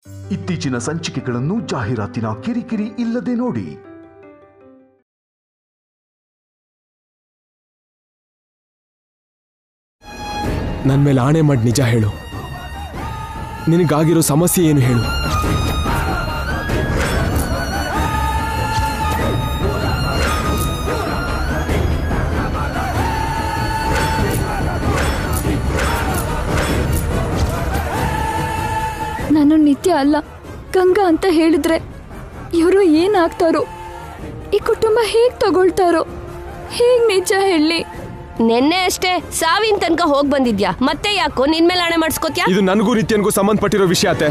ಇತ್ತೀಚಿನ ಸಂಚಿಕೆಗಳನ್ನು ಜಾಹೀರಾತಿನ ಕಿರಿಕಿರಿ ಇಲ್ಲದೆ ನೋಡಿ ನನ್ನ ಮೇಲೆ ಆಣೆ ಮಾಡಿ ನಿಜ ಹೇಳು ನಿನಗಾಗಿರೋ ಸಮಸ್ಯೆ ಏನು ಹೇಳು ನಾನು ನಿತ್ಯ ಅಲ್ಲ ಗಂಗಾ ಅಂತ ಹೇಳಿದ್ರೆ ಇವರು ಏನಾಗ್ತಾರೋ ಈ ಕುಟುಂಬ ಹೇಗ್ ತಗೊಳ್ತಾರೋ ಹೇಗ್ ನಿಜ ಹೇಳಿ ನೆನ್ನೆ ಅಷ್ಟೇ ಸಾವಿನ ತನಕ ಹೋಗ್ ಬಂದಿದ್ಯಾ ಮತ್ತೆ ಯಾಕೋ ನಿನ್ ಮೇಲೆ ಹಣೆ ಮಾಡಿಸ್ಕೋತ್ಯಾ ಇದು ನನಗೂ ನಿತ್ಯನ್ಗೂ ಸಂಬಂಧಪಟ್ಟಿರೋ ವಿಷಯ ಅತ್ತೆ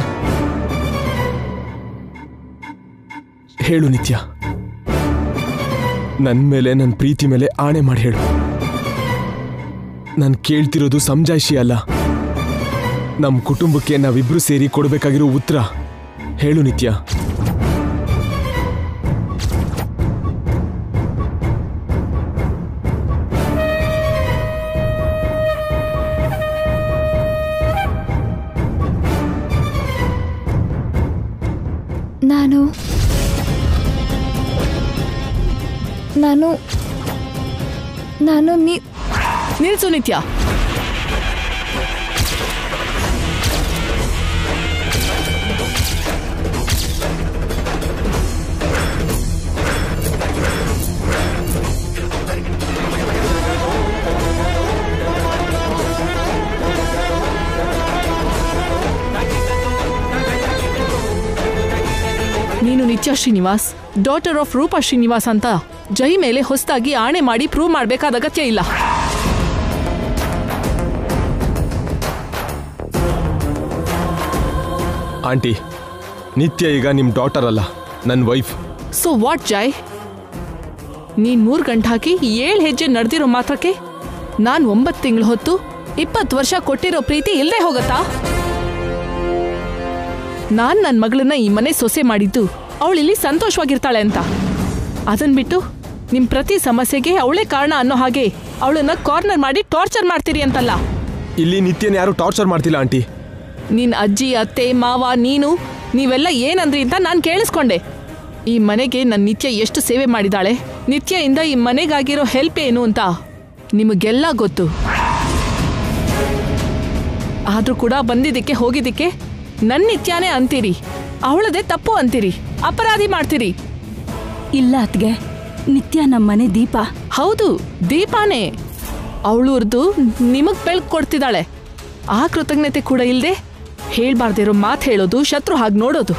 ಹೇಳು ನಿತ್ಯ ನನ್ನ ಮೇಲೆ ನನ್ನ ಪ್ರೀತಿ ಮೇಲೆ ಆಣೆ ಮಾಡಿ ಹೇಳು ನಾನು ಕೇಳ್ತಿರೋದು ಸಮಜಾಯಿಷಿ ಅಲ್ಲ ನಮ್ಮ ಕುಟುಂಬಕ್ಕೆ ನಾವಿಬ್ರು ಸೇರಿ ಕೊಡಬೇಕಾಗಿರೋ ಉತ್ತರ ಹೇಳು ನಿತ್ಯ ನಾನು ನಾನು ನಾನು ನೀ ನಿಲ್ಸು ನಿತ್ಯ ನೀನು ನಿತ್ಯ ಶ್ರೀನಿವಾಸ್ ಡಾಟರ್ ಆಫ್ ರೂಪಾ ಶ್ರೀನಿವಾಸ್ ಅಂತ ಜೈ ಮೇಲೆ ಹೊಸದಾಗಿ ಆಣೆ ಮಾಡಿ ಪ್ರೂವ್ ಮಾಡಬೇಕಾದ ಅಗತ್ಯ ಇಲ್ಲ ಆಂಟಿ ನಿತ್ಯ ಈಗ ನಿಮ್ಮ ಡಾಟರ್ ಅಲ್ಲ ನನ್ನ ವೈಫ್ ಸೊ ವಾಟ್ ಜೈ ನೀನ್ ಮೂರ್ ಗಂಟೆ ಹಾಕಿ ಏಳು ಹೆಜ್ಜೆ ನಡೆದಿರೋ ಮಾತ್ರಕ್ಕೆ ನಾನ್ ಒಂಬತ್ತು ತಿಂಗಳು ಹೊತ್ತು ಇಪ್ಪತ್ತು ವರ್ಷ ಕೊಟ್ಟಿರೋ ಪ್ರೀತಿ ಇಲ್ಲದೆ ಹೋಗತ್ತಾ ನಾನ್ ನನ್ನ ಮಗಳನ್ನ ಈ ಮನೆ ಸೊಸೆ ಮಾಡಿದ್ದು ಅವಳಿಲ್ಲಿ ಸಂತೋಷವಾಗಿರ್ತಾಳೆ ಅಂತ ಅದನ್ ಬಿಟ್ಟು ನಿಮ್ ಪ್ರತಿ ಸಮಸ್ಯೆಗೆ ಅವಳೇ ಕಾರಣ ಅನ್ನೋ ಹಾಗೆ ಅವಳನ್ನ ಕಾರ್ನರ್ ಮಾಡಿ ಟಾರ್ಚರ್ ಮಾಡ್ತೀರಿ ಅಂತಲ್ಲ ಇಲ್ಲಿ ನಿತ್ಯನ ಯಾರು ಟಾರ್ಚರ್ ಮಾಡ್ತಿಲ್ಲ ಆಂಟಿ ನಿನ್ ಅಜ್ಜಿ ಅತ್ತೆ ಮಾವ ನೀನು ನೀವೆಲ್ಲ ಏನಂದ್ರಿ ಅಂತ ನಾನು ಕೇಳಿಸ್ಕೊಂಡೆ ಈ ಮನೆಗೆ ನನ್ನ ನಿತ್ಯ ಎಷ್ಟು ಸೇವೆ ಮಾಡಿದಾಳೆ ನಿತ್ಯದಿಂದ ಈ ಮನೆಗಾಗಿರೋ ಹೆಲ್ಪ್ ಏನು ಅಂತ ನಿಮಗೆಲ್ಲ ಗೊತ್ತು ಆದ್ರೂ ಕೂಡ ಬಂದಿದ್ದಕ್ಕೆ ಹೋಗಿದ್ದಕ್ಕೆ ನನ್ನ ನಿತ್ಯನೇ ಅಂತೀರಿ ಅವಳದೇ ತಪ್ಪು ಅಂತೀರಿ ಅಪರಾಧಿ ಮಾಡ್ತೀರಿ ಇಲ್ಲ ಅತ್ಗೆ ನಿತ್ಯ ನಮ್ಮನೆ ದೀಪ ಹೌದು ದೀಪಾನೇ ಅವಳೂರ್ದು ನಿಮಗ್ ಬೆಳಕು ಕೊಡ್ತಿದ್ದಾಳೆ ಆ ಕೃತಜ್ಞತೆ ಕೂಡ ಇಲ್ಲದೆ ಹೇಳ್ಬಾರ್ದಿರೋ ಮಾತು ಹೇಳೋದು ಶತ್ರು ಹಾಗೆ ನೋಡೋದು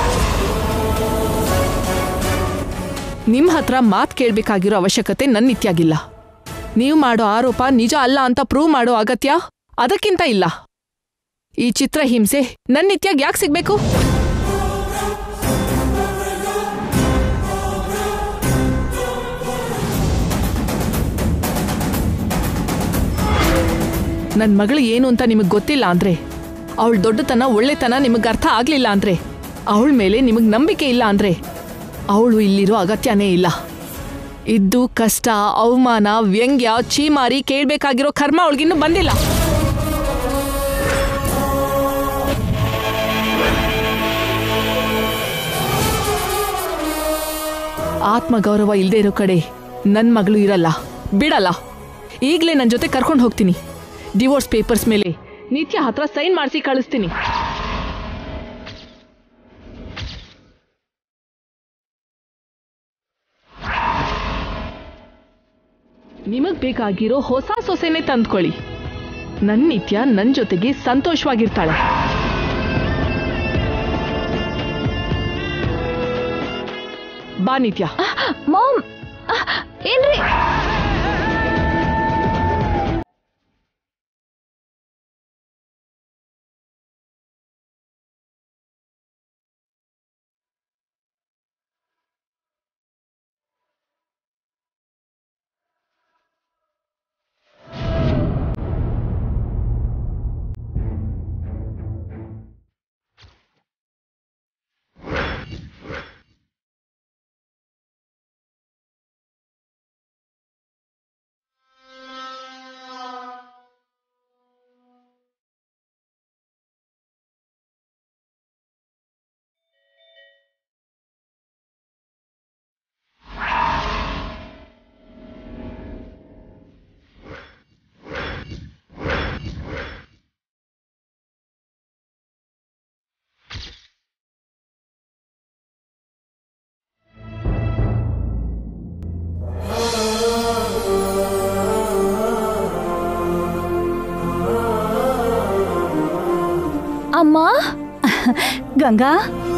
ನಿಮ್ಮ ಹತ್ರ ಮಾತು ಕೇಳಬೇಕಾಗಿರೋ ಅವಶ್ಯಕತೆ ನನ್ನ ನಿತ್ಯಾಗಿಲ್ಲ ನೀವು ಮಾಡೋ ಆರೋಪ ನಿಜ ಅಲ್ಲ ಅಂತ ಪ್ರೂವ್ ಮಾಡೋ ಅಗತ್ಯ ಅದಕ್ಕಿಂತ ಇಲ್ಲ ಈ ಚಿತ್ರ ಹಿಂಸೆ ನನ್ನ ನಿತ್ಯಾಗ್ ಯಾಕೆ ಸಿಗ್ಬೇಕು ನನ್ನ ಮಗಳು ಏನು ಅಂತ ನಿಮಗೆ ಗೊತ್ತಿಲ್ಲ ಅಂದ್ರೆ ಅವಳ ದೊಡ್ಡತನ ಒಳ್ಳೆತನ ನಿಮಗೆ ಅರ್ಥ ಆಗ್ಲಿಲ್ಲ ಅಂದ್ರೆ ಅವಳ ಮೇಲೆ ನಿಮಗೆ ನಂಬಿಕೆ ಇಲ್ಲ ಅಂದ್ರೆ ಅವಳು ಇಲ್ಲಿರೋ ಅಗತ್ಯನೇ ಇಲ್ಲ ಇದ್ದು ಕಷ್ಟ ಅವಮಾನ ವ್ಯಂಗ್ಯ ಚೀಮಾರಿ ಕೇಳ್ಬೇಕಾಗಿರೋ ಕರ್ಮ ಅವಳಿಗಿನ್ನೂ ಬಂದಿಲ್ಲ ಆತ್ಮಗೌರವ ಇಲ್ಲದೆ ಇರೋ ಕಡೆ ನನ್ನ ಮಗಳು ಇರಲ್ಲ ಬಿಡಲ್ಲ ಈಗಲೇ ನನ್ನ ಜೊತೆ ಕರ್ಕೊಂಡು ಹೋಗ್ತೀನಿ ಡಿವೋರ್ಸ್ ಪೇಪರ್ಸ್ ಮೇಲೆ ನಿತ್ಯ ಹತ್ರ ಸೈನ್ ಮಾಡಿಸಿ ಕಳಿಸ್ತೀನಿ ನಿಮಗ್ ಬೇಕಾಗಿರೋ ಹೊಸ ಸೊಸೆನೆ ತಂದ್ಕೊಳ್ಳಿ ನನ್ನ ನಿತ್ಯ ನನ್ನ ಜೊತೆಗೆ ಸಂತೋಷವಾಗಿರ್ತಾಳೆ ಬಾ ನಿತ್ಯ ಮಾಮ್ ಏನ್ರಿ ಅಮ್ಮ ಗಂಗಾ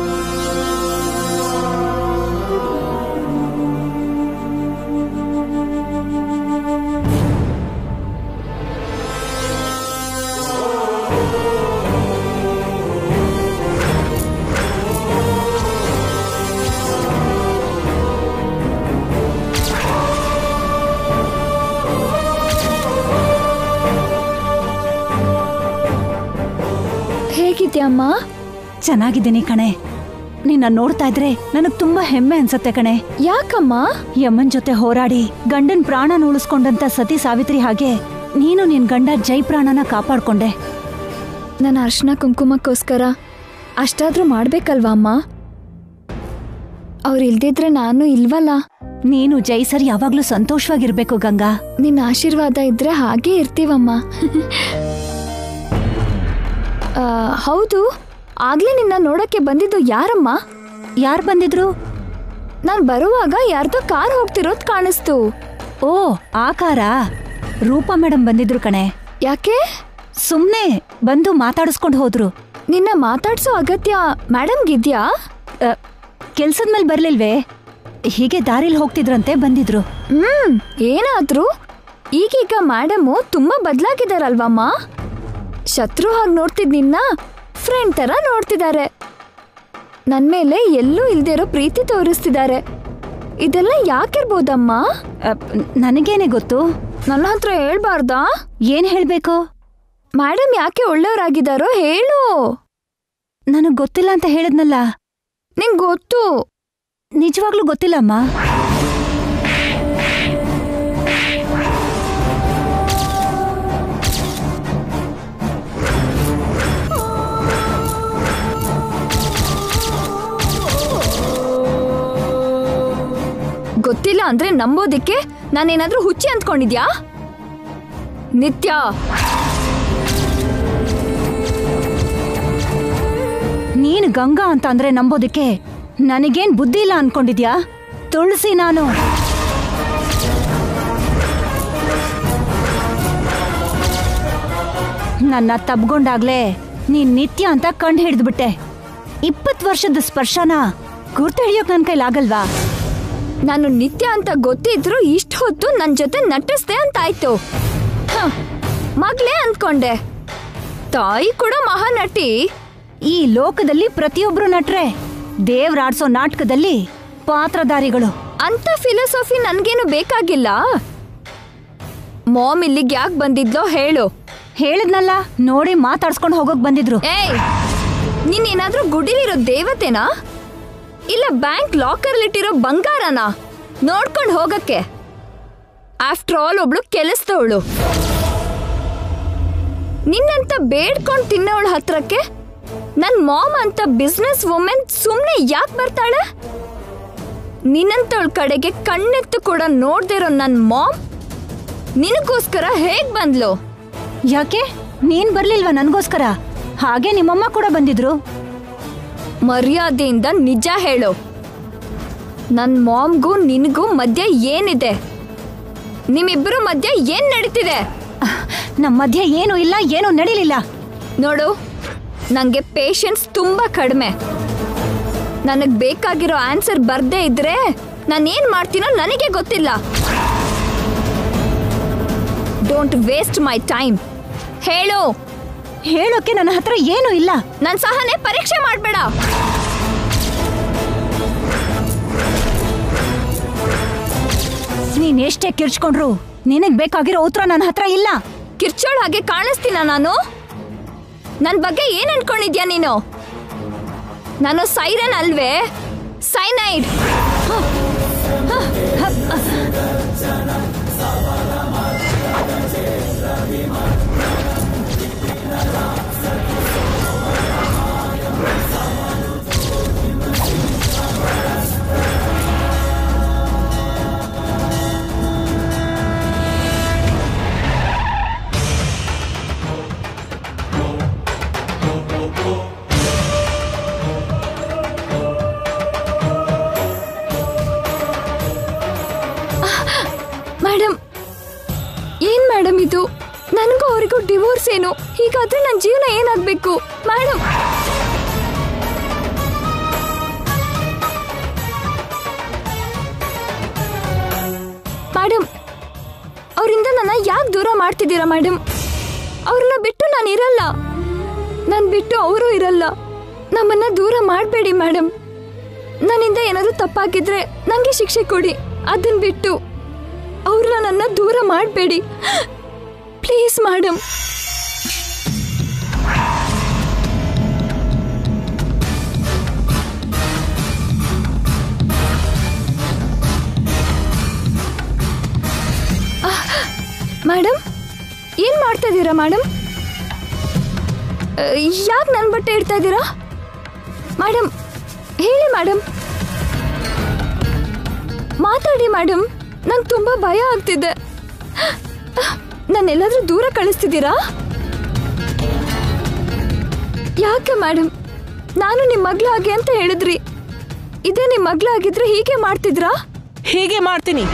ಹೇಗಿದ್ಯಾ ಅಮ್ಮ ಚೆನ್ನಾಗಿದ್ದೀನಿ ಕಣೆ ನಿನ್ನ ನೋಡ್ತಾ ಇದ್ರೆ ನನಗ್ ತುಂಬಾ ಹೆಮ್ಮೆ ಅನ್ಸತ್ತೆ ಕಣೆ ಯಾಕಮ್ಮ ಯಮ್ಮನ್ ಜೊತೆ ಹೋರಾಡಿ ಗಂಡನ್ ಪ್ರಾಣನ ಉಳಿಸ್ಕೊಂಡಂತ ಸತಿ ಸಾವಿತ್ರಿ ಹಾಗೆ ನೀನು ನಿನ್ ಗಂಡ ಜೈ ಪ್ರಾಣನ ಕಾಪಾಡ್ಕೊಂಡೆ ನನ್ನ ಅರ್ಶನ ಕುಂಕುಮಕ್ಕೋಸ್ಕರ ಅಷ್ಟಾದ್ರೂ ಮಾಡ್ಬೇಕಲ್ವಾ ಅಮ್ಮ ಅವ್ರು ಇಲ್ದಿದ್ರೆ ನಾನು ಇಲ್ವಲ್ಲ ನೀನು ಜೈ ಸರ್ ಯಾವಾಗ್ಲೂ ಸಂತೋಷವಾಗಿರ್ಬೇಕು ಗಂಗಾ ನಿನ್ನ ಆಶೀರ್ವಾದ ಇದ್ರೆ ಹಾಗೇ ಇರ್ತೀವಮ್ಮ ಆ, ಹೌದು ಆಗ್ಲೇ ನಿನ್ನ ನೋಡಕ್ಕೆ ಬಂದಿದ್ದು ಯಾರಮ್ಮ ಯಾರ್ ಬಂದಿದ್ರು ನಾನ್ ಬರುವಾಗ ಯಾರ್ದೋ ಕಾರ್ ಹೋಗ್ತಿರೋದ್ ಕಾಣಿಸ್ತು ಓ ಆಕಾರ ರೂಪಾ ಮೇಡಮ್ ಬಂದಿದ್ರು ಕಣೆ ಯಾಕೆ ಸುಮ್ನೆ ಬಂದು ಮಾತಾಡಿಸ್ಕೊಂಡು ಹೋದ್ರು ನಿನ್ನ ಮಾತಾಡ್ಸೋ ಅಗತ್ಯ ಮೇಡಮ್ಗಿದ್ಯಾ ಕೆಲ್ಸದ ಮೇಲೆ ಬರ್ಲಿಲ್ವೇ ಹೀಗೆ ದಾರಿಲ್ ಹೋಗ್ತಿದ್ರಂತೆ ಬಂದಿದ್ರು ಹ್ಮ್ ಏನಾದ್ರೂ ಈಗೀಗ ಮೇಡಮು ತುಂಬಾ ಬದ್ಲಾಗಿದಾರಲ್ವಮ್ಮ ಶತ್ರು ಹಾಗೆ ನೋಡ್ತಿದ್ ನಿನ್ನ ಫ್ರೆಂಡ್ ತರ ನೋಡ್ತಿದ್ದಾರೆ ನನ್ ಮೇಲೆ ಎಲ್ಲೂ ಇಲ್ದಿರೋ ಪ್ರೀತಿ ತೋರಿಸ್ತಿದ್ದಾರೆ ಇದೆಲ್ಲ ಯಾಕಿರ್ಬೋದಮ್ಮ ಅ, ನನಗೇನೆ ಗೊತ್ತು ನನ್ನ ಹತ್ರ ಹೇಳ್ಬಾರ್ದಾ ಏನ್ ಹೇಳ್ಬೇಕು ಮೇಡಮ್ ಯಾಕೆ ಒಳ್ಳೆಯವರಾಗಿದ್ದಾರೋ ಹೇಳು ನನಗ್ ಗೊತ್ತಿಲ್ಲ ಅಂತ ಹೇಳಿದ್ನಲ್ಲ ನಿಂಗ್ ಗೊತ್ತು ನಿಜವಾಗ್ಲೂ ಗೊತ್ತಿಲ್ಲಮ್ಮ ಗೊತ್ತಿಲ್ಲ ಅಂದ್ರೆ ನಂಬೋದಿಕ್ಕೆ ನಾನೇನಾದ್ರೂ ಹುಚ್ಚಿ ಅಂದ್ಕೊಂಡಿದ್ಯಾ ನಿತ್ಯ ನೀನ್ ಗಂಗಾ ಅಂತ ಅಂದ್ರೆ ನಂಬೋದಕ್ಕೆ ನನಗೇನ್ ಬುದ್ಧಿ ಇಲ್ಲ ಅನ್ಕೊಂಡಿದ್ಯಾ ತುಳಸಿ ನಾನು ನನ್ನ ತಬ್ಗೊಂಡಾಗ್ಲೇ ನೀನ್ ನಿತ್ಯ ಅಂತ ಕಂಡು ಹಿಡಿದ್ಬಿಟ್ಟೆ ಇಪ್ಪತ್ ವರ್ಷದ ಸ್ಪರ್ಶನ ಗುರ್ತು ಹಿಡಿಯೋಕ್ ನನ್ ಕೈಲಾಗಲ್ವಾ ನಾನು ನಿತ್ಯ ಅಂತ ಗೊತ್ತಿದ್ರು ಇಷ್ಟ ಹೊತ್ತು ನನ್ ಜೊತೆ ನಟಿಸ್ದೆ ಅಂತಾಯ್ತು ಹ, ಮಗ್ಲೇ ಅಂದ್ಕೊಂಡೆ ತಾಯಿ ಕೂಡ ಮಹಾನಟಿ ಈ ಲೋಕದಲ್ಲಿ ಪ್ರತಿಯೊಬ್ರು ನಟ್ರೆ ದೇವ್ರಾಡ್ಸೋ ನಾಟಕದಲ್ಲಿ ಪಾತ್ರಧಾರಿಗಳು ಅಂತ ಫಿಲಾಸಫಿ ನನ್ಗೇನು ಬೇಕಾಗಿಲ್ಲ ಮಾಮ್ ಇಲ್ಲಿಗೆ ಯಾಕೆ ಬಂದಿದ್ಲೋ ಹೇಳು ಹೇಳಿದ್ನಲ್ಲ ನೋಡಿ ಮಾತಾಡ್ಸ್ಕೊಂಡು ಹೋಗೋಕ್ ಬಂದಿದ್ರು ಏಯ್ ನೀನೇನಾದ್ರೂ ಗುಡಿಲಿರೋ ದೇವತೆನಾ ಇಲ್ಲ ಬ್ಯಾಂಕ್ ಲಾಕರ್ಲಿಟ್ಟಿರೋ ಬಂಗಾರನಾ ನೋಡ್ಕೊಂಡು ಹೋಗಕ್ಕೆ ಆಫ್ಟರ್ ಆಲ್ ಒಬ್ಳು ಕೆಲಸದವಳು ನಿನ್ನಂತ ಬೇಡ್ಕೊಂಡು ತಿನ್ನೋಳ ಹತ್ರಕ್ಕೆ ನನ್ ಮಾಮ್ ಅಂತ ಬಿಸ್ನೆಸ್ ವುಮೆನ್ ಸುಮ್ನೆ ಯಾಕೆ ಬರ್ತಾಳೆ ನಿನ್ನಂತವಳ ಕಡೆಗೆ ಕಣ್ಣೆತ್ತು ಕೂಡ ನೋಡ್ದಿರೋ ನನ್ ಮಾಮ್ ನಿನಗೋಸ್ಕರ ಹೇಗ್ ಬಂದ್ಲು ಯಾಕೆ ನೀನ್ ಬರ್ಲಿಲ್ವಾ ನನ್ಗೋಸ್ಕರ ಹಾಗೆ ನಿಮ್ಮಮ್ಮ ಕೂಡ ಬಂದಿದ್ರು ಮರ್ಯಾದೆಯಿಂದ ನಿಜ ಹೇಳು ನನ್ ಮಾಮ್ಗೂ ನಿನಗೂ ಮಧ್ಯೆ ಏನಿದೆ ನಿಮ್ಮಿಬ್ಬರ ಮಧ್ಯೆ ಏನ್ ನಡೀತಿದೆ ಅಹ್, ನಮ್ ಮಧ್ಯೆ ಏನು ಇಲ್ಲ ಏನು ನಡೀಲಿಲ್ಲ ನೋಡು ನಂಗೆ ಪೇಷನ್ಸ್ ತುಂಬಾ ಕಡಿಮೆ ನನಗ್ ಬೇಕಾಗಿರೋ ಆನ್ಸರ್ ಬರ್ದೇ ಇದ್ರೆ ನಾನು ಏನ್ ಮಾಡ್ತೀನೋ ನನಗೆ ಗೊತ್ತಿಲ್ಲ ಡೋಂಟ್ ವೇಸ್ಟ್ ಮೈ ಟೈಮ್ ಹೇಳು ಹೇಳೋಕೆ ನನ್ನ ಹತ್ರ ಏನು ಇಲ್ಲ ನನ್ ಸಹನೆ ಪರೀಕ್ಷೆ ಮಾಡ್ಬೇಡ ನೀನ್ ಎಷ್ಟೇ ಕಿರ್ಚ್ಕೊಂಡ್ರು ನಿನಗ್ ಬೇಕಾಗಿರೋ ಉತ್ತರ ನನ್ನ ಹತ್ರ ಇಲ್ಲ ಕಿರ್ಚೋಳ್ ಹಾಗೆ ಕಾಣಿಸ್ತೀನ ನಾನು ನನ್ ಬಗ್ಗೆ ಏನ್ ಅನ್ಕೊಂಡಿದ್ಯಾ ನೀನು ನಾನು ಸೈರನ್ ಅಲ್ವೇ ಸೈನೈಡ್ ಮೇಡಮ್ ಏನ್ ಮೇಡಮ್ ಇದು ನನಗೂ ಅವರಿಗೂ ಡಿವೋರ್ಸ್ ಏನು ಹೀಗಾದ್ರೆ ನನ್ನ ಜೀವನ ಏನಾಗ್ಬೇಕು ಮೇಡಮ್ ಮಾಡ್ತಿದ್ದೀರಾ ಮೇಡಮ್ ಅವ್ರನ್ನ ಬಿಟ್ಟು ನಾನು ಇರಲ್ಲ ನಾನು ಬಿಟ್ಟು ಅವರು ಇರಲ್ಲ ನಮ್ಮನ್ನ ದೂರ ಮಾಡಬೇಡಿ ಮೇಡಮ್ ನನ್ನಿಂದ ಏನಾದರೂ ತಪ್ಪಾಗಿದ್ರೆ ನನಗೆ ಶಿಕ್ಷೆ ಕೊಡಿ ಅದನ್ನ ಬಿಟ್ಟು ಅವ್ರನ್ನ ನನ್ನ ದೂರ ಮಾಡಬೇಡಿ ಪ್ಲೀಸ್ ಮೇಡಮ್ ಮೇಡಮ್ ಏನ್ ಮಾಡ್ತಾ ಇದ್ದೀರಾ ಮೇಡಮ್ ಯಾಕೆ ನನ್ನ ಬಟ್ಟೆ ಇಡ್ತಾ ಇದ್ದೀರಾ ಮೇಡಮ್ ಹೇಳಿ ಮೇಡಮ್ ಮಾತಾಡಿ ಮೇಡಮ್ ನಂಗೆ ತುಂಬಾ ಭಯ ಆಗ್ತಿದೆ ನನ್ನೆಲ್ಲಾದ್ರೂ ದೂರ ಕಳಿಸ್ತಿದ್ದೀರಾ ಯಾಕೆ ಮೇಡಮ್ ನಾನು ನಿಮ್ಮ ಮಗಳಾಗಿ ಅಂತ ಹೇಳಿದ್ರಿ ಇದೇ ನಿಮ್ಮ ಮಗಳಾಗಿದ್ರೆ ಹೀಗೆ ಮಾಡ್ತಿದ್ರಾ ಹೀಗೆ ಮಾಡ್ತೀನಿ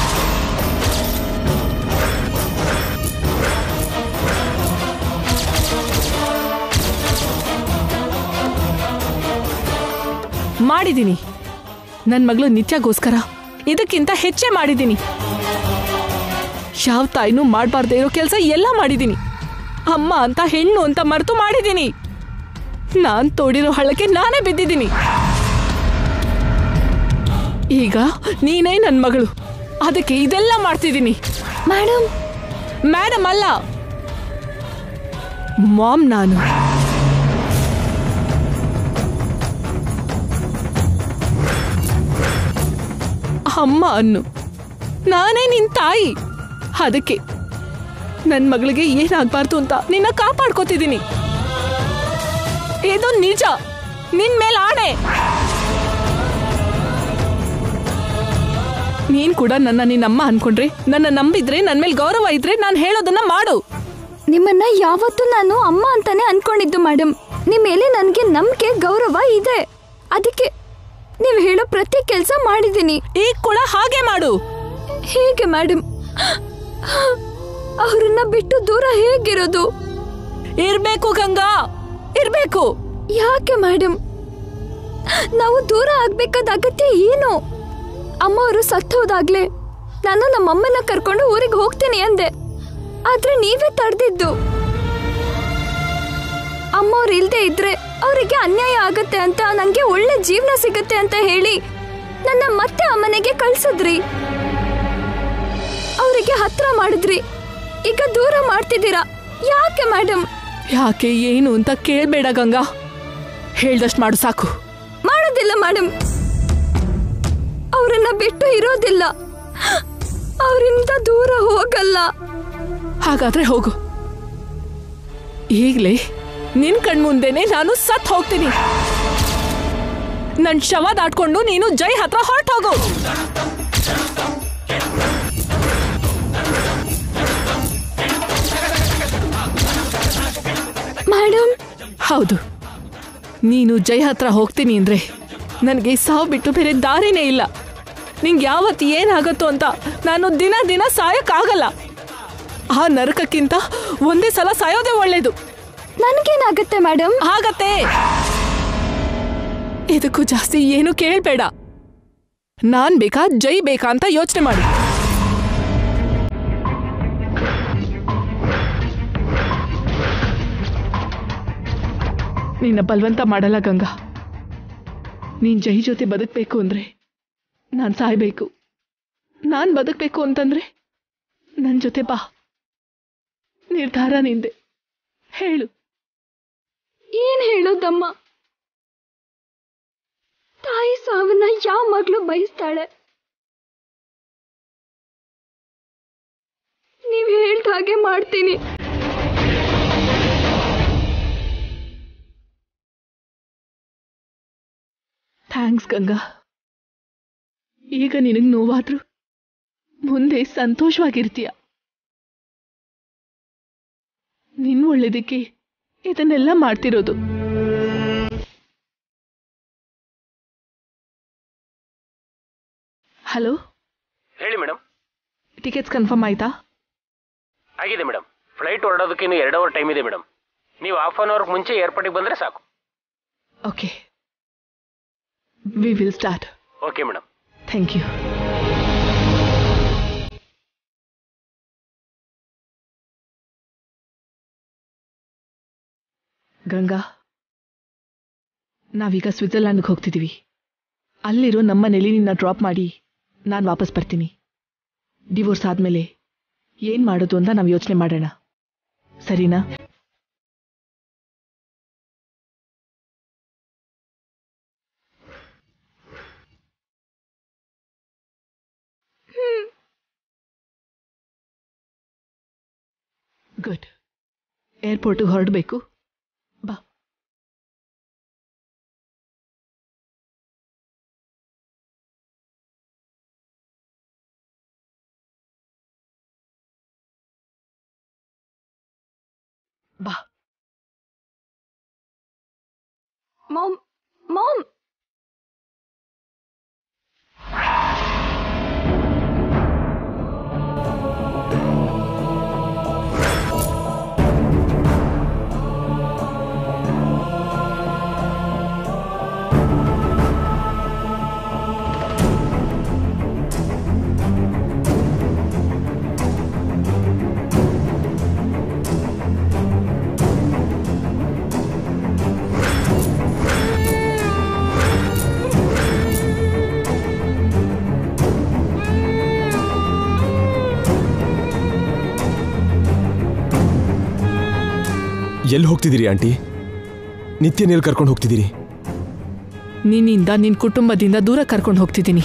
ಮಾಡಿದ್ದೀನಿ ನನ್ನ ಮಗಳು ನಿತ್ಯಗೋಸ್ಕರ ಇದಕ್ಕಿಂತ ಹೆಚ್ಚೇ ಮಾಡಿದ್ದೀನಿ ಯಾವ ತಾಯಿನೂ ಮಾಡಬಾರ್ದೇ ಇರೋ ಕೆಲಸ ಎಲ್ಲ ಮಾಡಿದ್ದೀನಿ ಅಮ್ಮ ಅಂತ ಹೆಣ್ಣು ಅಂತ ಮರೆತು ಮಾಡಿದ್ದೀನಿ ನಾನ್ ತೋಡಿರೋ ಹಳ್ಳಕ್ಕೆ ನಾನೇ ಬಿದ್ದಿದ್ದೀನಿ ಈಗ ನೀನೇ ನನ್ನ ಮಗಳು ಅದಕ್ಕೆ ಇದೆಲ್ಲ ಮಾಡ್ತಿದ್ದೀನಿ ಮೇಡಮ್ ಮೇಡಮ್ ಅಲ್ಲ ಮಾಮ್ ನಾನು ಅಮ್ಮ ಅನ್ನು ನಾನೇ ನಿನ್ ತಾಯಿ ಅದಕ್ಕೆ ನನ್ನ ಮಗಳಿಗೆ ಏನಾಗ್ಬಾರ್ದು ಅಂತ ನಿನ್ನ ಕಾಪಾಡ್ಕೋತಿದ್ದೀನಿ ಇದು ನಿಜ ನಿನ್ ಮೇಲೆ ಆಣೆ ನೀನ್ ಕೂಡ ನನ್ನ ನಿನ್ನಮ್ಮ ಅನ್ಕೊಂಡ್ರೆ ನನ್ನ ನಂಬಿದ್ರೆ ನನ್ನ ಮೇಲೆ ಗೌರವ ಇದ್ರೆ ನಾನು ಹೇಳೋದನ್ನ ಮಾಡು ನಿಮ್ಮನ್ನ ಯಾವತ್ತೂ ನಾನು ಅಮ್ಮ ಅಂತಾನೆ ಅನ್ಕೊಂಡಿದ್ದು ಮೇಡಮ್ ನಿಮ್ಮ ಮೇಲೆ ನನಗೆ ನಂಬಿಕೆ ಗೌರವ ಇದೆ ಅದಕ್ಕೆ ನೀವು ಹೇಳೋ ಪ್ರತಿ ಕೆಲಸ ಮಾಡಿದ್ದೀನಿ ಈಗ ಕೂಡ ಹಾಗೆ ಮಾಡು ಹೇಗೆ ಮೇಡಮ್ ಅವ್ರನ್ನ ಬಿಟ್ಟು ದೂರ ಹೇಗಿರೋದು ಇರ್ಬೇಕು ಗಂಗಾ ಇರ್ಬೇಕು ಯಾಕೆ ಮೇಡಮ್ ನಾವು ದೂರ ಆಗ್ಬೇಕಾದ ಅಗತ್ಯ ಏನು ಅಮ್ಮ ಅವರು ಸತ್ತೋದಾಗ್ಲೇ ನಾನು ನಮ್ಮಮ್ಮನ ಕರ್ಕೊಂಡು ಊರಿಗೆ ಹೋಗ್ತೀನಿ ಅಂದೆ ಆದ್ರೆ ನೀವೇ ತಡೆದಿದ್ದು ಅಮ್ಮವ್ರು ಇಲ್ದೇ ಇದ್ರೆ ಅವರಿಗೆ ಅನ್ಯಾಯ ಆಗತ್ತೆ ಅಂತ ನಂಗೆ ಒಳ್ಳೆ ಜೀವನ ಸಿಗತ್ತೆ ಅಂತ ಹೇಳಿ ನನ್ನ ಮತ್ತೆ ಅಮ್ಮನೆಗೆ ಕಳ್ಸಿದ್ರಿ ಅವರಿಗೆ ಹತ್ರ ಮಾಡಿದ್ರಿ ಈಗ ದೂರ ಮಾಡ್ತಿದ್ದೀರಾ ಯಾಕೆ ಮೇಡಮ್ ಯಾಕೆ ಏನು ಅಂತ ಕೇಳ್ಬೇಡ ಗಂಗಾ ಹೇಳ್ದಷ್ಟು ಮಾಡು ಸಾಕು ಮಾಡೋದಿಲ್ಲ ಮೇಡಮ್ ಅವರನ್ನ ಬಿಟ್ಟು ಇರೋದಿಲ್ಲ ಅವರಿಂದ ದೂರ ಹೋಗಲ್ಲ ಹಾಗಾದ್ರೆ ಹೋಗು ಈಗ್ಲೇ ನಿನ್ ಕಣ್ಮುಂದೆನೆ ನಾನು ಸತ್ ಹೋಗ್ತೀನಿ ನನ್ ಶವ ದಾಟ್ಕೊಂಡು ನೀನು ಜೈ ಹತ್ರ ಹೊರಟು ಹೋಗು ಮೇಡಮ್ ಹೌದು ನೀನು ಜೈ ಹತ್ರ ಹೋಗ್ತೀನಿ ಅಂದ್ರೆ ನನಗೆ ಸಾವು ಬಿಟ್ಟು ಬೇರೆ ದಾರಿನೇ ಇಲ್ಲ ನಿಂಗೆ ಯಾವತ್ತು ಏನಾಗತ್ತೋ ಅಂತ ನಾನು ದಿನ ದಿನ ಸಾಯಕ್ಕಾಗಲ್ಲ ಆ ನರಕಕ್ಕಿಂತ ಒಂದೇ ಸಲ ಸಾಯೋದೇ ಒಳ್ಳೇದು ನನ್ಗೇನಾಗತ್ತೆ ಮೇಡಮ್ ಆಗತ್ತೆ ಇದಕ್ಕೂ ಜಾಸ್ತಿ ಏನು ಕೇಳ್ಬೇಡ ನಾನ್ ಬೇಕಾ ಜೈ ಬೇಕಾ ಅಂತ ಯೋಚನೆ ಮಾಡು ನಿನ್ನ ಬಲವಂತ ಮಾಡಲ್ಲ ಗಂಗಾ ನೀನ್ ಜೈ ಜೊತೆ ಬದುಕಬೇಕು ಅಂದ್ರೆ ನಾನ್ ಸಾಯ್ಬೇಕು ನಾನ್ ಬದುಕಬೇಕು ಅಂತಂದ್ರೆ ನನ್ ಜೊತೆ ಬಾ ನಿರ್ಧಾರ ನಿಂದೆ ಹೇಳು ಏನ್ ಹೇಳೋದಮ್ಮ ತಾಯಿ ಸಾವನ್ನ ಯಾವ ಮಗಳು ಬಯಸ್ತಾಳೆ ನೀವ್ ಹೇಳ್ದ ಹಾಗೆ ಮಾಡ್ತೀನಿ ಥ್ಯಾಂಕ್ಸ್ ಗಂಗಾ ಈಗ ನಿನಗೆ ನೋವಾದ್ರು ಮುಂದೆ ಸಂತೋಷವಾಗಿರ್ತೀಯ ನಿನ್ ಒಳ್ಳೇದಕ್ಕೆ ಇದನ್ನೆಲ್ಲ ಮಾಡ್ತಿರೋದು ಹಲೋ ಹೇಳಿ ಮೇಡಮ್ ಟಿಕೆಟ್ಸ್ ಕನ್ಫರ್ಮ್ ಆಯ್ತಾ ಆಗಿದೆ ಮೇಡಮ್ ಫ್ಲೈಟ್ ಹೊರಡೋದಕ್ಕೆ ಇನ್ನು ಎರಡು ಅವರ್ ಟೈಮ್ ಇದೆ ಮೇಡಮ್ ನೀವು ಹಾಫ್ ಆನ್ ಅವರ್ ಮುಂಚೆ ಏರ್ಪೋರ್ಟಿಗೆ ಬಂದರೆ ಸಾಕು okay we will start okay madam thank you Ganga ನಾವೀಗ ಸ್ವಿಟ್ಜರ್ಲ್ಯಾಂಡ್ಗೆ ಹೋಗ್ತಿದ್ದೀವಿ ಅಲ್ಲಿರೋ ನಮ್ಮನೇಲಿ ನಿನ್ನ ಡ್ರಾಪ್ ಮಾಡಿ ನಾನು ವಾಪಸ್ ಬರ್ತೀನಿ ಡಿವೋರ್ಸ್ ಆದಮೇಲೆ ಏನು ಮಾಡೋದು ಅಂತ ನಾವು ಯೋಚನೆ ಮಾಡೋಣ ಸರಿನಾ ಗುಡ್ ಏರ್ಪೋರ್ಟಿಗೆ ಹೊರಡಬೇಕು ಬಾ ಬಾ ಮಾಮ್ ಮಾಮ್ ಎಲ್ಲಿ ಹೋಗ್ತಿದ್ದೀರಿ ಆಂಟಿ ನಿತ್ಯ ನೀರು ಕರ್ಕೊಂಡು ಹೋಗ್ತಿದ್ದೀರಿ ನಿನ್ನಿಂದ ನಿನ್ನ ಕುಟುಂಬದಿಂದ ದೂರ ಕರ್ಕೊಂಡು ಹೋಗ್ತಿದ್ದೀನಿ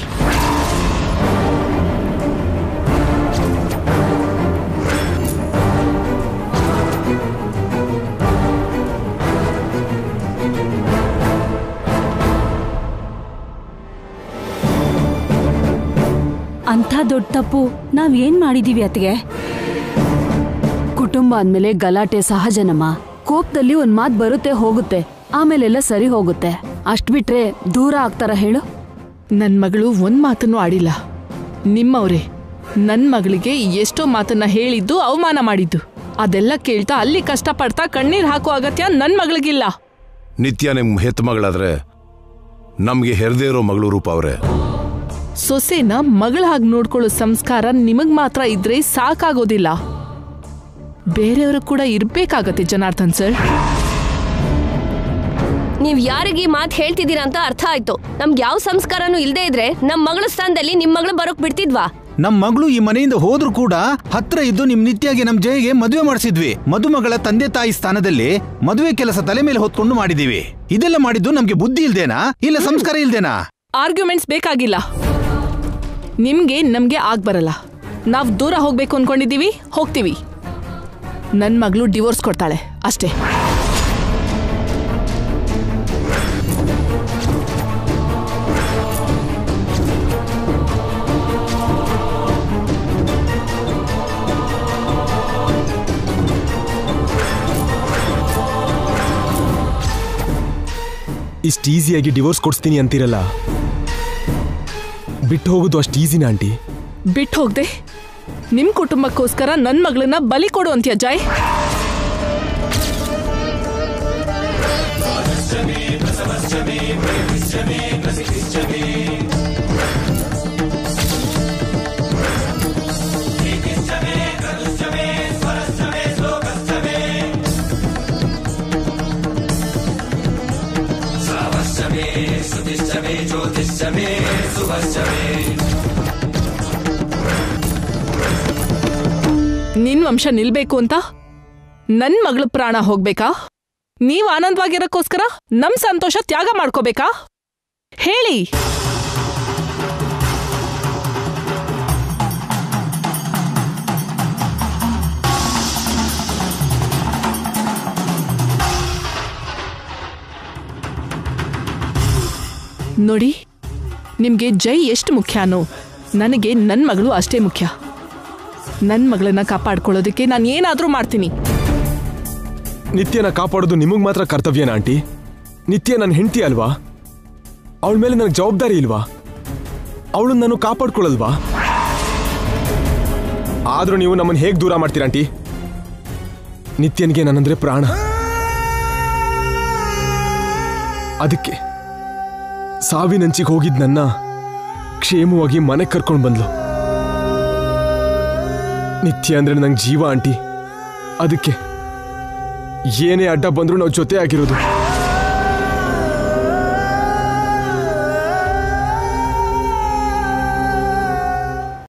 ಅಂಥ ದೊಡ್ಡ ತಪ್ಪು ನಾವ್ ಏನ್ ಮಾಡಿದೀವಿ ಅತ್ಗೆ ಕುಟುಂಬ ಅಂದ್ಮೇಲೆ ಗಲಾಟೆ ಸಹಜನಮ್ಮ ಕೋಪದಲ್ಲಿ ಒಂದ್ ಮಾತ್ ಬರುತ್ತೆ ಹೋಗುತ್ತೆ ಆಮೇಲೆಲ್ಲ ಸರಿ ಹೋಗುತ್ತೆ ಅಷ್ಟ್ ಬಿಟ್ರೆ ದೂರ ಆಗ್ತಾರ ಹೇಳು ನನ್ನ ಮಗಳು ಒಂದ್ ಮಾತನ್ನು ಆಡಿಲ್ಲ ನಿಮ್ಮವ್ರೆ ನನ್ನ ಮಗಳಿಗೆ ಎಷ್ಟೋ ಮಾತನ್ನ ಹೇಳಿದ್ದು ಅವಮಾನ ಮಾಡಿದ್ದು ಅದೆಲ್ಲ ಕೇಳ್ತಾ ಅಲ್ಲಿ ಕಷ್ಟಪಡ್ತಾ ಕಣ್ಣೀರ್ ಹಾಕೋ ಅಗತ್ಯ ನನ್ನ ಮಗಳಿಗಿಲ್ಲ ನಿತ್ಯ ನಿಮ್ ಹೆತ್ತ ಮಗಳಾದ್ರೆ ನಮ್ಗೆ ಹೆರ್ದೇ ಇರೋ ಮಗಳು ರೂಪ ಅವ್ರೆ ಸೊಸೆನ ಮಗಳ ಹಾಗೆ ನೋಡ್ಕೊಳ್ಳೋ ಸಂಸ್ಕಾರ ನಿಮಗ್ ಮಾತ್ರ ಇದ್ರೆ ಸಾಕಾಗೋದಿಲ್ಲ ಬೇರೆಯವರು ಕೂಡ ಇರ್ಬೇಕಾಗತ್ತೆ ಜನಾರ್ದನ್ ಸರ್ ನೀವ್ ಯಾರಿಗೆ ಈ ಮಾತು ಹೇಳ್ತಿದ್ದೀರಾ ಅಂತ ಅರ್ಥ ಆಯ್ತು ನಮ್ಗೆ ಯಾವ ಸಂಸ್ಕಾರನೂ ಇಲ್ದೇ ಇದ್ರೆ ನಮ್ ಮಗಳ ಸ್ಥಾನದಲ್ಲಿ ನಿಮ್ ಮಗಳು ಬರೋಕ್ ಬಿಡ್ತಿದ್ವಾ ನಮ್ ಮಗಳು ಈ ಮನೆಯಿಂದ ಹೋದ್ರೂ ಕೂಡ ಹತ್ರ ಇದ್ದು ನಿಮ್ ನಿತ್ಯಾಗೆ ನಮ್ ಜಯಗೆ ಮದುವೆ ಮಾಡಿಸಿದ್ವಿ ಮದುಮಗಳ ತಂದೆ ತಾಯಿ ಸ್ಥಾನದಲ್ಲಿ ಮದುವೆ ಕೆಲಸ ತಲೆ ಮೇಲೆ ಹೊತ್ಕೊಂಡು ಮಾಡಿದೀವಿ ಇದೆಲ್ಲ ಮಾಡಿದ್ದು ನಮ್ಗೆ ಬುದ್ಧಿ ಇಲ್ದೇನಾ ಇಲ್ಲ ಸಂಸ್ಕಾರ ಇಲ್ದೇನಾ ಆರ್ಗ್ಯುಮೆಂಟ್ಸ್ ಬೇಕಾಗಿಲ್ಲ ನಿಮ್ಗೆ ನಮ್ಗೆ ಆಗ್ ಬರಲ್ಲ ನಾವ್ ದೂರ ಹೋಗ್ಬೇಕು ಅನ್ಕೊಂಡಿದೀವಿ ಹೋಗ್ತೀವಿ ನನ್ ಮಗಳು ಡಿವೋರ್ಸ್ ಕೊಡ್ತಾಳೆ ಅಷ್ಟೇ ಇಷ್ಟು ಈಸಿಯಾಗಿ ಡಿವೋರ್ಸ್ ಕೊಡಿಸ್ತೀನಿ ಅಂತೀರಲ್ಲ ಬಿಟ್ಟು ಹೋಗೋದು ಅಷ್ಟು ಈಸಿನ ಆಂಟಿ ಬಿಟ್ಟು ಹೋಗ್ದೆ ನಿಮ್ ಕುಟುಂಬಕ್ಕೋಸ್ಕರ ನನ್ ಮಗಳನ್ನ ಬಲಿ ಕೊಡು ಅಂತ್ಯ ಜಾಯ್ ನಿನ್ ವಂಶ ನಿಲ್ಬೇಕು ಅಂತ ನನ್ ಮಗಳ ಪ್ರಾಣ ಹೋಗ್ಬೇಕಾ ನೀವ್ ಆನಂದವಾಗಿರಕ್ಕೋಸ್ಕರ ನಮ್ ಸಂತೋಷ ತ್ಯಾಗ ಮಾಡ್ಕೋಬೇಕಾ ಹೇಳಿ ನೋಡಿ ನಿಮ್ಗೆ ಜೈ ಎಷ್ಟು ಮುಖ್ಯನೋ ನನಗೆ ನನ್ನ ಮಗಳು ಅಷ್ಟೇ ಮುಖ್ಯ ನನ್ನ ಮಗಳನ್ನ ಕಾಪಾಡ್ಕೊಳ್ಳೋದಕ್ಕೆ ನಾನು ಏನಾದರೂ ಮಾಡ್ತೀನಿ ನಿತ್ಯನ ಕಾಪಾಡೋದು ನಿಮಗೆ ಮಾತ್ರ ಕರ್ತವ್ಯನ ಆಂಟಿ ನಿತ್ಯ ನನ್ನ ಹೆಂಡತಿ ಅಲ್ವಾ ಅವಳ ಮೇಲೆ ನನಗೆ ಜವಾಬ್ದಾರಿ ಇಲ್ವಾ ಅವಳನ್ನ ನಾನು ಕಾಪಾಡ್ಕೊಳ್ಳಲ್ವಾ ಆದ್ರೂ ನೀವು ನಮ್ಮನ್ನು ಹೇಗೆ ದೂರ ಮಾಡ್ತೀರಾ ಆಂಟಿ ನಿತ್ಯನಿಗೆ ನನ್ನಂದ್ರೆ ಪ್ರಾಣ ಅದಕ್ಕೆ ಸಾವಿನಂಚಿಗೆ ಹೋಗಿದ್ ನನ್ನ ಕ್ಷೇಮವಾಗಿ ಮನೆಗೆ ಕರ್ಕೊಂಡು ಬಂದ್ಲು ನಿತ್ಯ ಅಂದ್ರೆ ನಂಗೆ ಜೀವ ಆಂಟಿ ಅದಕ್ಕೆ ಏನೇ ಅಡ್ಡ ಬಂದ್ರೂ ನಾವು ಜೊತೆ ಆಗಿರೋದು